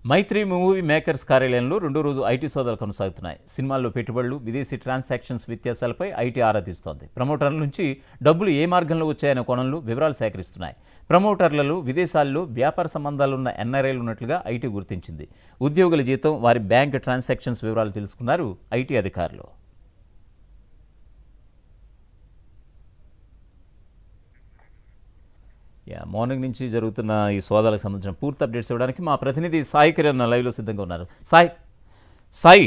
మైత్రి movie makers కార్యాలయంలో రెండో రోజు ఐటీ సోదాలు కొనసాగుతున్నాయి సినిమాల్లో పెట్టుబడులు విదేశీ ట్రాన్సాక్షన్స్ వ్యత్యాసాలపై ఐటీ ఆరా తీస్తోంది ప్రమోటర్ల నుంచి డబ్బులు ఏ మార్గంలో వచ్చాయనే కోణంలో వివరాలు సేకరిస్తున్నాయి ప్రమోటర్లలో విదేశాల్లో వ్యాపార సంబంధాలున్న ఎన్ఆర్ఐలు ఉన్నట్లుగా ఐటీ గుర్తించింది ఉద్యోగుల జీతం వారి బ్యాంక్ ట్రాన్సాక్షన్స్ వివరాలు తెలుసుకున్నారు ఐటీ అధికారులు యా మార్నింగ్ నుంచి జరుగుతున్న ఈ సోదాలకు సంబంధించిన పూర్తి అప్డేట్స్ ఇవ్వడానికి మా ప్రతినిధి సాయి కిరణ్ లైవ్లో సిద్ధంగా ఉన్నారు సాయి సాయి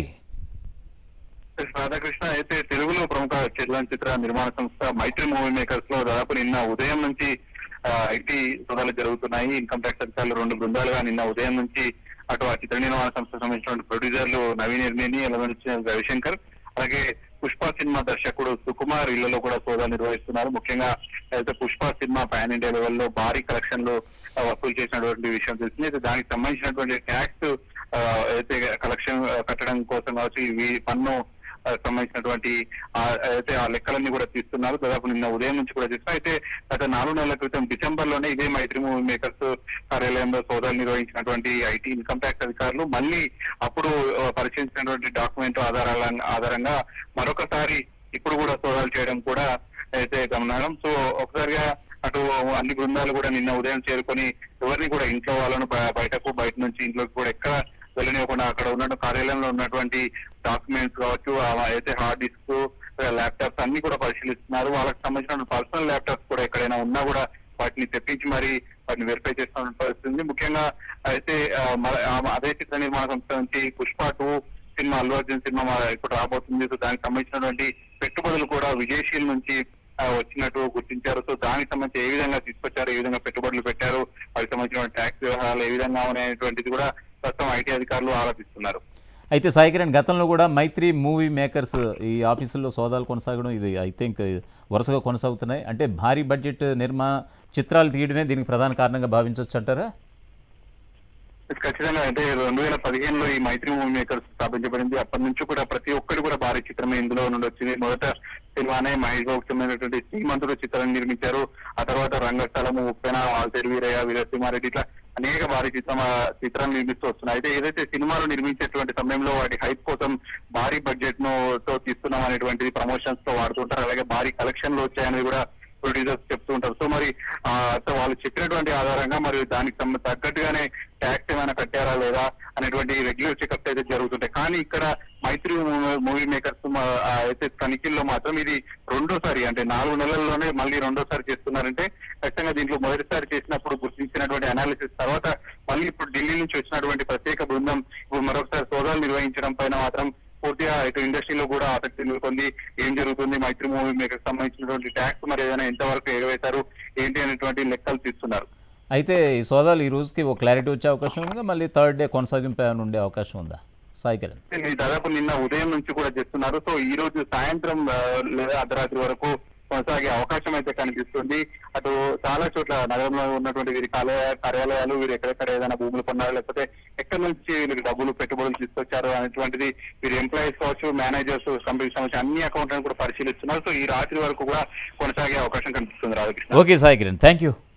రాధాకృష్ణ అయితే తెలుగులో ప్రముఖ చలనచిత్ర నిర్మాణ సంస్థ మైత్రి మూవీ మేకర్స్ లో దాదాపు నిన్న ఉదయం నుంచి ఐటీ సోదాలు జరుగుతున్నాయి ఇన్కమ్ ట్యాక్స్ అధికారులు రెండు బృందాలుగా నిన్న ఉదయం నుంచి అటు ఆ చిత్ర నిర్మాణ సంస్థకు సంబంధించిన ప్రొడ్యూసర్లు నవీన్ ఎర్నేని ఎలవెన్సిన రవిశంకర్ అలాగే పుష్ప సినిమా దర్శకుడు సుకుమార్ ఇళ్లలో కూడా సోదాలు నిర్వహిస్తున్నారు ముఖ్యంగా అయితే పుష్ప సినిమా పాన్ ఇండియా లెవెల్లో భారీ కలెక్షన్లు ఆ, వసూలు చేసినటువంటి విషయం తెలిసింది అయితే దానికి సంబంధించినటువంటి ట్యాక్స్ అయితే కలెక్షన్ కట్టడం కోసం కావచ్చు ఇవి పన్ను ఆ, సంబంధించినటువంటి ఆ, అయితే ఆ లెక్కలన్నీ కూడా తీస్తున్నారు దాదాపు నిన్న ఉదయం నుంచి కూడా తీస్తున్నారు అయితే గత నాలుగు నెలల క్రితం డిసెంబర్ లోనే ఇదే మైత్రి మూవీ మేకర్స్ కార్యాలయంలో సోదాలు నిర్వహించినటువంటి ఐటీ ఇన్కమ్ ట్యాక్స్ అధికారులు మళ్ళీ అప్పుడు ఆ, పరిశీలించినటువంటి డాక్యుమెంట్ ఆధారాల ఆధారంగా మరొకసారి ఇప్పుడు కూడా సోదాలు చేయడం కూడా అయితే గమనాలం సో ఒకసారిగా అటు అన్ని బృందాలు కూడా నిన్న ఉదయం చేరుకొని ఎవరిని కూడా ఇంట్లో వాళ్ళను బ- బయటకు బయట నుంచి ఇంట్లోకి కూడా ఎక్కడ వెళ్ళనివ్వకుండా అక్కడ ఉన్న కార్యాలయంలో ఉన్నటువంటి డాక్యుమెంట్స్ కావచ్చు ఆ అయితే హార్డ్ డిస్క్ ల్యాప్టాప్స్ అన్ని కూడా పరిశీలిస్తున్నారు వాళ్ళకి సంబంధించిన పర్సనల్ ల్యాప్టాప్స్ కూడా ఎక్కడైనా ఉన్నా కూడా వాటిని తెప్పించి మరి వాటిని వెరిఫై చేస్తున్న పరిస్థితి ఉంది ముఖ్యంగా అయితే ఆ, మ- ఆ, అదే చిత్ర నిర్మాణ సంస్థ నుంచి పుష్ప టూ సినిమా అల్లు అర్జున్ సినిమా మన ఇప్పుడు రాబోతుంది సో దానికి సంబంధించినటువంటి పెట్టుబడులు కూడా విదేశీయుల నుంచి ఆ, వచ్చినట్టు గుర్తించారు సో దానికి సంబంధించి ఏ విధంగా తీసుకొచ్చారు ఏ విధంగా పెట్టుబడులు పెట్టారు వాటికి సంబంధించిన ట్యాక్స్ వ్యవహారాలు ఏ విధంగా ఉన్నాయనేటువంటిది కూడా ప్రస్తుతం ఐటీ అధికారులు ఆలోచిస్తున్నారు అయితే సాయి కిరణ్ గతంలో కూడా మైత్రి మూవీ మేకర్స్ ఈ ఆఫీసుల్లో సోదాలు కొనసాగడం ఇది ఐ థింక్ వరుసగా కొనసాగుతున్నాయి అంటే భారీ బడ్జెట్ నిర్మా చిత్రాలు తీయడమే దీనికి ప్రధాన కారణంగా భావించవచ్చు అంటారా ఖచ్చితంగా అంటే రెండు వేల పదిహేనులో ఈ మైత్రి మూవీ మేకర్స్ స్థాపించబడింది అప్పటి నుంచి కూడా ప్రతి ఒక్కటి కూడా భారీ చిత్రమే ఇందులో నుండి వచ్చింది మొదట సినిమానే మహేష్ బాబుకి సంబంధించినటువంటి శ్రీమంతుడు చిత్రాన్ని నిర్మించారు ఆ తర్వాత రంగస్థలము ఉప్పెన వాల్తేరు వీరయ్య వీరసింహారెడ్డి ఇట్లా అనేక భారీ చిత్ర చిత్రాలు నిర్మిస్తూ వస్తున్నాయి అయితే ఏదైతే సినిమాలు నిర్మించేటువంటి సమయంలో వాటి హైప్ కోసం భారీ బడ్జెట్ ను తో తీస్తున్నాం అనేటువంటిది ప్రమోషన్స్ తో వాడుతుంటారు అలాగే భారీ కలెక్షన్లు వచ్చాయనేది కూడా ప్రొడ్యూసర్స్ చెప్తూ ఉంటారు సో మరి ఆ, సో వాళ్ళు చెప్పినటువంటి ఆధారంగా మరి దానికి సంబ- తగ్గట్టుగానే ట్యాక్స్ ఏమైనా కట్టారా లేదా అనేటువంటి రెగ్యులర్ చెకప్స్ అయితే జరుగుతుంటాయి కానీ ఇక్కడ మైత్రి మూవీ మేకర్స్ అయితే తనిఖీల్లో మాత్రం ఇది రెండోసారి అంటే నాలుగు నెలల్లోనే మళ్ళీ రెండోసారి చేస్తున్నారంటే ఖచ్చితంగా దీంట్లో మొదటిసారి చేసినప్పుడు గుర్తించినటువంటి అనాలిసిస్ తర్వాత మళ్ళీ ఇప్పుడు ఢిల్లీ నుంచి వచ్చినటువంటి ప్రత్యేక బృందం ఇప్పుడు మరొకసారి సోదాలు నిర్వహించడం పైన మాత్రం పూర్తిగా ఇటు ఇండస్ట్రీలో కూడా ఆసక్తి నెలకొంది ఏం జరుగుతుంది మైత్రి మూవీ మేకర్ సంబంధించినటువంటి ట్యాక్స్ మరి ఏదైనా ఎంతవరకు ఎగవేశారు ఏంటి అనేటువంటి లెక్కలు తీస్తున్నారు అయితే ఈ సోదాలు ఈ రోజుకి ఒక క్లారిటీ వచ్చే అవకాశం ఉందా మళ్ళీ థర్డ్ డే కొనసాగింపు ఏమైనా ఉండే అవకాశం ఉందా సాయి కిరణ్ ఇది దాదాపు నిన్న ఉదయం నుంచి కూడా చేస్తున్నారు సో ఈ రోజు సాయంత్రం ఆ, లేదా అర్ధరాత్రి వరకు కొనసాగే అవకాశం అయితే కనిపిస్తుంది అటు చాలా చోట్ల నగరంలో ఉన్నటువంటి వీరి కార్యాలయ- కార్యాలయాలు వీరు ఎక్కడెక్కడ ఏదైనా భూములు కొన్నారు లేకపోతే ఎక్కడి నుంచి వీరికి డబ్బులు పెట్టుబడులు తీసుకొచ్చారు అనేటువంటిది వీరి ఎంప్లాయీస్ కావచ్చు మేనేజర్స్ కంపెనీకి సంబంధించి అన్ని అకౌంట్లను కూడా పరిశీలిస్తున్నారు సో ఈ రాత్రి వరకు కూడా కొనసాగే అవకాశం కనిపిస్తుంది Radhakrishna okay Sai Kiran thank you